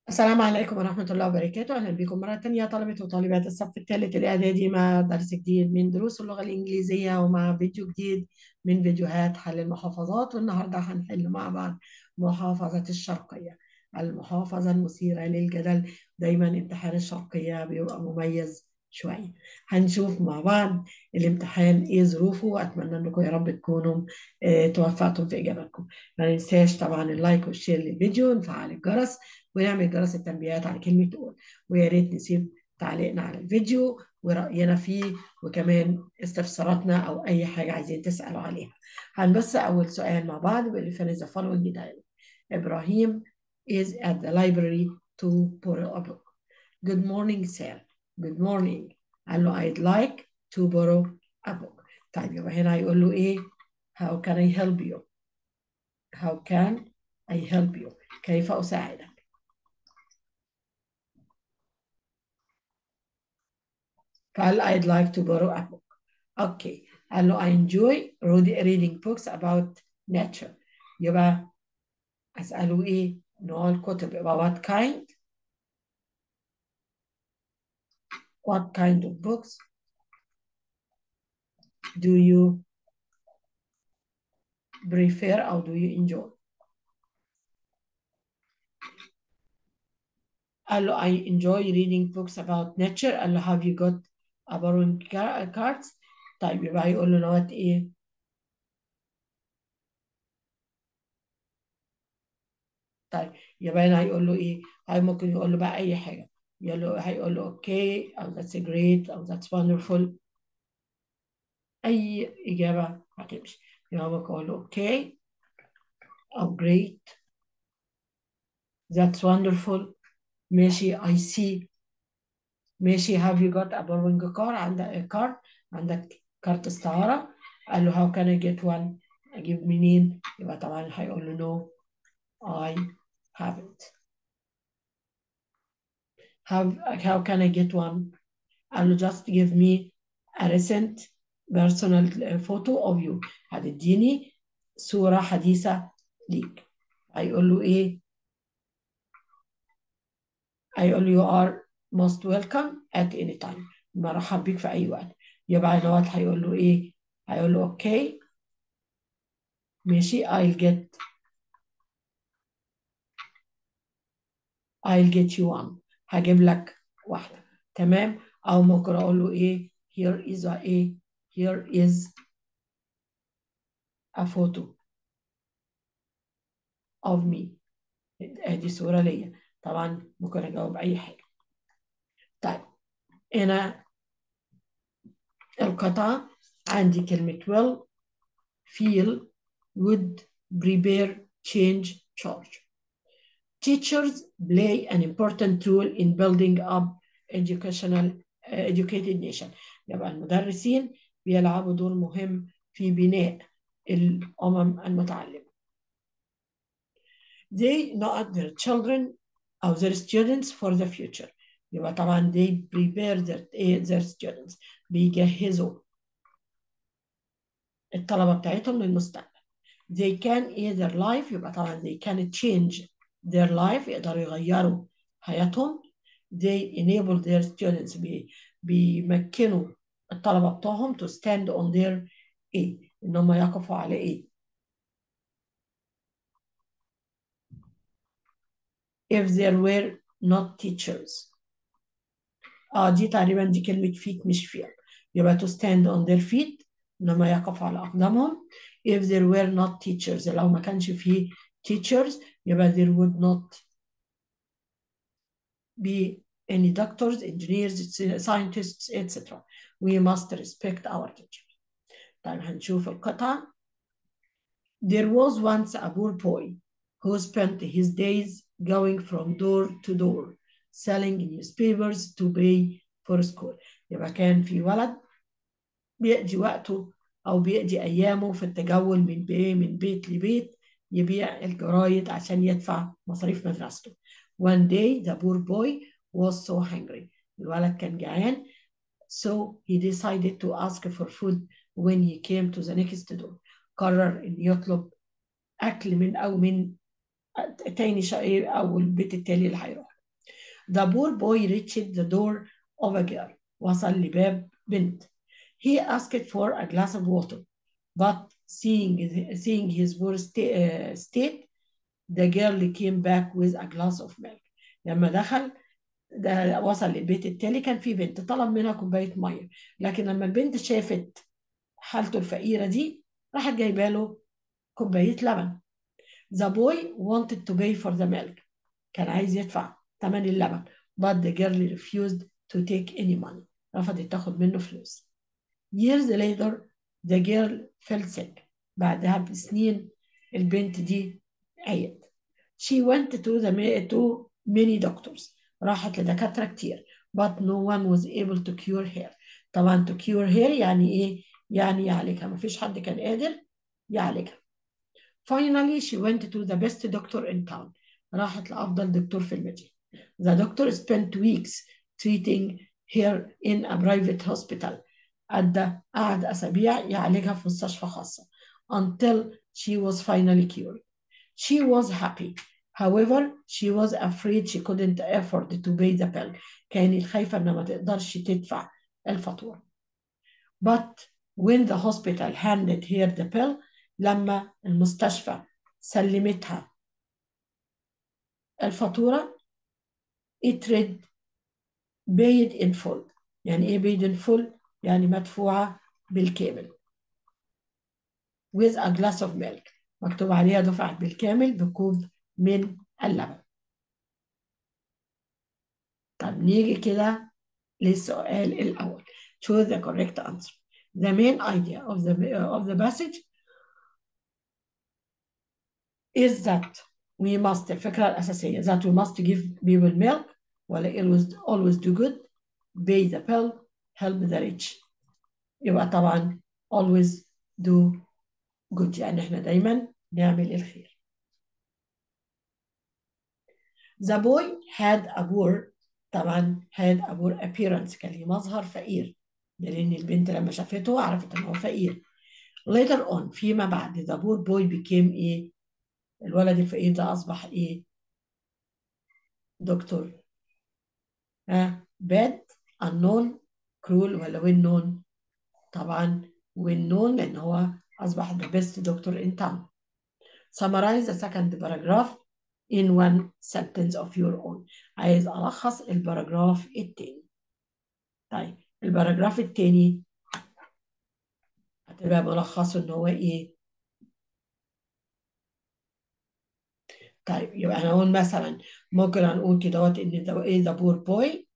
السلام عليكم ورحمة الله وبركاته أهلا بكم مرة تانية طلبة وطالبات الصف الثالث الإعدادي مع درس جديد من دروس اللغة الإنجليزية ومع فيديو جديد من فيديوهات حل المحافظات والنهاردة هنحل مع بعض محافظة الشرقية المحافظة المثيرة للجدل دايما امتحان الشرقية بيبقى مميز شوية هنشوف مع بعض الامتحان ايه ظروفه واتمنى انكم يا رب تكونوا اه توفقتم في اجاباتكم ما ننساش طبعا اللايك والشير للفيديو ونفعل الجرس ونعمل جرس التنبيهات على كلمة قول ويا ريت نسيب تعليقنا على الفيديو ورأينا فيه وكمان استفساراتنا أو أي حاجة عايزين تسألوا عليها هنبص أول سؤال مع بعض بيقول لي finish the following dialogue إبراهيم is at the library to borrow a book Good morning sir Good morning قال له I'd like to borrow a book طيب يبقى هنا هيقول له إيه How can I help you How can I help you كيف أساعدك قال I'd like to borrow a book. Okay. قال له I enjoy reading books about nature. يبقى أسأله إيه؟ نوع الكتب يبقى what kind? What kind of books do you prefer أو do you enjoy? قال له I enjoy reading books about nature. قال له have you got a borrowing cards؟ طيب يبقى يقول له نوات إيه؟ طيب يبقى هنا هيقول له ايه؟ هاي ممكن يقول له بقى اي حاجه يقول له هيقول له اوكي او that's great او that's wonderful اي اجابه هتمشي يبقى ممكن اقول له اوكي او great that's wonderful ماشي I see ماشي have you got a borrowing car عندك كارت عندك كارت استعاره قال له how can I get one اجيب منين يبقى طبعا هيقول له no I haven't. How, how can I get one? قال له just give me a recent personal photo of you. هتديني صورة حديثة ليك. هيقول له إيه؟ هيقول له you are most welcome at any time. مرحب بيك في أي وقت. يبقى دوت هيقول له إيه؟ هيقول له أوكي. ماشي I'll get I'll get you one هجيب لك واحدة تمام أو ممكن أقول له إيه here is a إيه here is a photo of me ادي صورة ليا طبعا ممكن أجاوب أي حاجة طيب هنا القطعة عندي كلمة will feel would prepare change charge Teachers play an important role in building up educational uh, educated nation. يبقى المدرسين بيلعبوا دور مهم في بناء الأمم المتعلمة. They know their children أو their students for the future. يبقى طبعا they prepare their, their students بيجهزوا الطلبة بتاعتهم للمستقبل. They can either life يبقى طبعا they can change their life يقدروا يغيروا حياتهم they enable their students بي بيمكنوا الطلبة بتوعهم to stand on their ايه ان هم يقفوا على ايه if there were not teachers اه دي تقريبا دي كلمة feet مش فيها يبقى to stand on their feet ان هم يقفوا على اقدامهم if there were not teachers لو ما كانش فيه teachers يبقى there would not be any doctors, engineers, scientists, etc. We must respect our teachers. طيب هنشوف القطعة. There was once a poor boy who spent his days going from door to door selling newspapers to pay for school. يبقى كان في ولد بيقضي وقته أو بيقضي أيامه في التجول من بي من بيت لبيت يبيع الجرايد عشان يدفع مصاريف مدرسته. One day the poor boy was so hungry. الولد كان جعان so he decided to ask for food when he came to the next door. قرر إن يطلب أكل من أو من تاني شقيق أو البيت التالي اللي هيروح. The poor boy reached the door of a girl. وصل لباب بنت. He asked for a glass of water, but seeing, seeing his poor sta- state, the girl came back with a glass of milk. لما دخل ده وصل للبيت التالي كان في بنت طلب منها كوباية مية لكن لما البنت شافت حالته الفقيرة دي راحت جايبه له كوباية لبن The boy wanted to pay for the milk كان عايز يدفع ثمن اللبن but the girl refused to take any money رفضت تاخد منه فلوس years later the girl fell sick بعدها بسنين البنت دي عيت she went to the to many doctors راحت لدكاترة كتير but no one was able to cure her طبعا to cure her يعني ايه يعني يعالجها مفيش حد كان قادر يعالجها finally she went to the best doctor in town راحت لأفضل دكتور في المدينة the doctor spent weeks treating her in a private hospital أدى قعد أسابيع يعالجها في مستشفى خاصة until she was finally cured she was happy however she was afraid she couldn't afford to pay the bill كانت خايفة إنها ما تقدرش تدفع الفاتورة but when the hospital handed her the bill لما المستشفى سلمتها الفاتورة it read paid in full يعني ايه paid in full يعني مدفوعة بالكامل with a glass of milk مكتوب عليها دفعت بالكامل بكوب من اللبن طب نيجي كده للسؤال الأول choose the correct answer the main idea of the of the passage is that we must الفكرة الأساسية that we must give people milk ولا always always do good pay the bill help the rich يبقى طبعا always do good يعني احنا دايما نعمل الخير the boy had a poor طبعا had a poor appearance كان ليه مظهر فقير لأن البنت لما شافته عرفت إن هو فقير later on فيما بعد the poor boy became إيه الولد الفقير ده أصبح إيه دكتور ها bad unknown cruel ولا well known طبعا well known لأن هو أصبح the best doctor in town summarize the second paragraph in one sentence of your own عايز ألخص الباراجراف التاني طيب الباراجراف التاني هتبقى ملخصه إن هو إيه طيب يبقى هنقول مثلا ممكن هنقول كده وات إن ده إيه the poor boy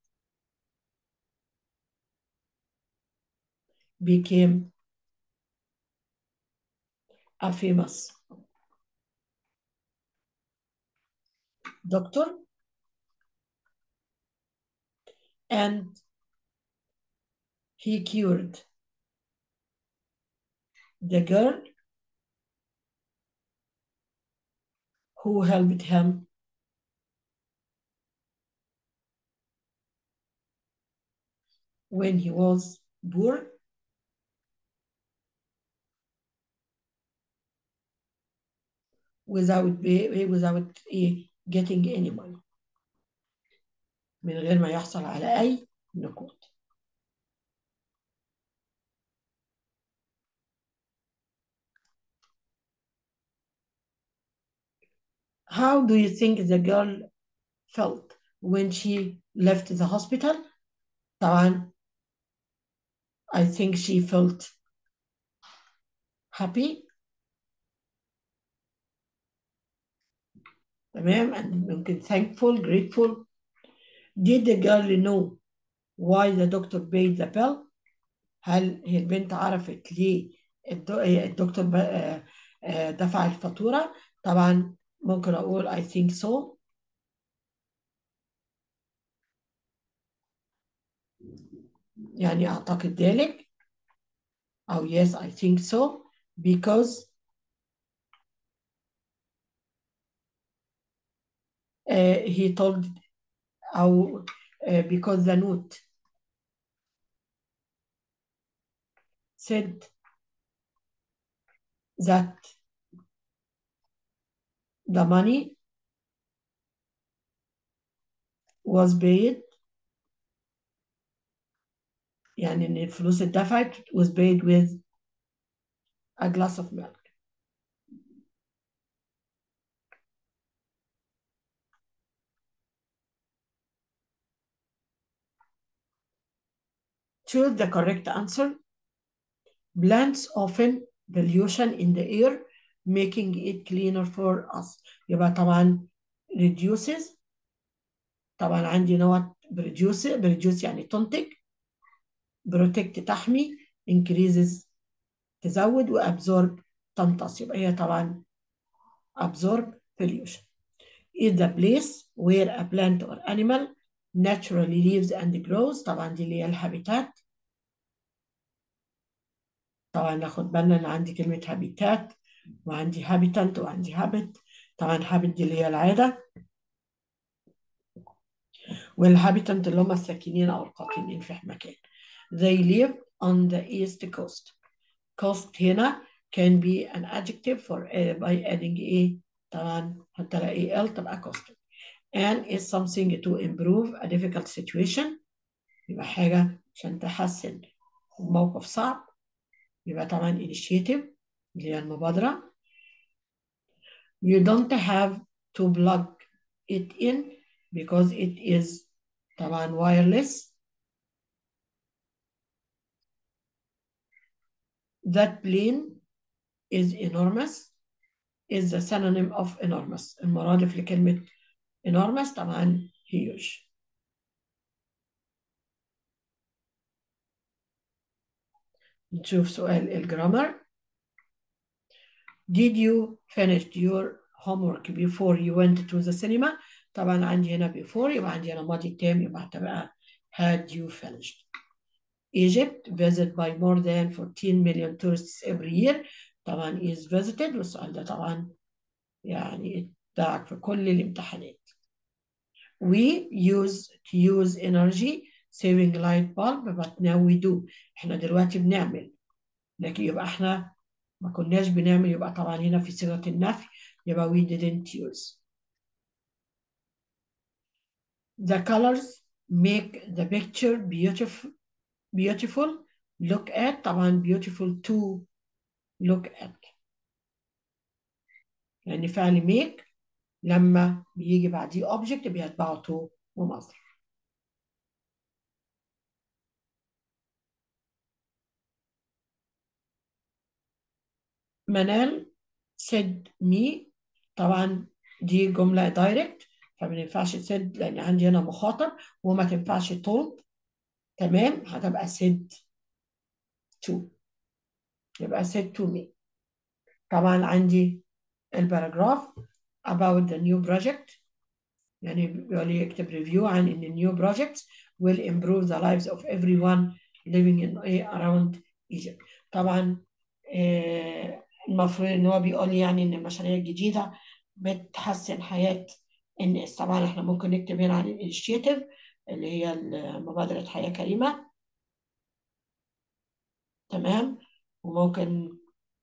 became a famous doctor and he cured the girl who helped him when he was poor without without getting any money من غير ما يحصل على أي نقود How do you think the girl felt when she left the hospital? طبعا I think she felt happy تمام and ممكن thankful grateful did the girl know why the doctor paid the bill هل هي البنت عرفت ليه الدكتور دفع الفاتورة طبعا ممكن أقول I think so يعني أعتقد ذلك أو yes I think so because uh, he told أو uh, because the note said that the money was paid يعني ان الفلوس اتدفعت was paid with a glass of milk choose the correct answer plants often pollution in the air making it cleaner for us يبقى طبعا reduces طبعا عندي نوع produce produce يعني تنتج protect تحمي increases تزود وabsorb تمتص يبقى هي طبعا absorb pollution is the place where a plant or animal naturally lives and grows طبعا دي اللي هي الهابيتات طبعا ناخد بالنا ان عندي كلمة هابيتات وعندي هابيتانت وعندي هابت طبعا هابت دي اللي هي العادة والهابيتانت اللي هم الساكنين او القاطنين في مكان they live on the east coast coast هنا can be an adjective for uh, by adding a طبعا حتى لا al تبقى coastal and is something to improve a difficult situation يبقى حاجة عشان تحسن موقف صعب يبقى طبعا initiative اللي هي المبادرة you don't have to plug it in because it is طبعا wireless that plane is enormous is the synonym of enormous المرادف لكلمة enormous طبعا huge نشوف سؤال الجرامر Did you finish your homework before you went to the cinema؟ طبعا عندي هنا before يبقى عندي هنا ماضي تام يبقى هتبقى had you finished Egypt visited by more than 14 million tourists every year طبعا is visited والسؤال ده طبعا يعني اتدعك في كل الامتحانات we use to use energy saving light bulb but now we do احنا دلوقتي بنعمل لكن يبقى احنا ما كناش بنعمل يبقى طبعا هنا في صيغة النفي يبقى we didn't use the colors make the picture beautiful beautiful look at طبعا beautiful to look at يعني فعل make لما بيجي بعديه object بيتبعه to ومصدر منال said me طبعا دي جملة دايركت فما ينفعش said لأن عندي هنا مخاطب وما تنفعش told تمام هتبقى said to يبقى said to me طبعا عندي الباراجراف about the new project يعني بيقول لي يكتب ريفيو عن ان new projects will improve the lives of everyone living in around Egypt طبعا آه المفروض ان هو بيقول لي يعني ان المشاريع الجديده بتحسن حياه الناس طبعا احنا ممكن نكتب هنا عن الانشيتيف اللي هي مبادره حياه كريمه تمام وممكن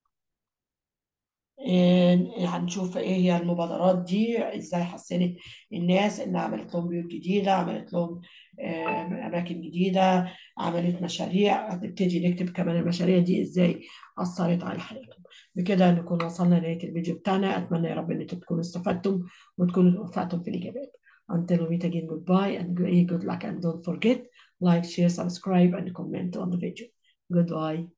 هنشوف ايه هي المبادرات دي ازاي حسنت الناس ان عملت لهم بيوت جديده عملت لهم اماكن جديده عملت مشاريع هتبتدي نكتب كمان المشاريع دي ازاي اثرت على حياتهم بكده نكون وصلنا لنهايه الفيديو بتاعنا اتمنى يا رب ان انتم تكونوا استفدتم وتكونوا توفقتم في الاجابات until we meet again goodbye and good luck and don't forget like share subscribe and comment on the video goodbye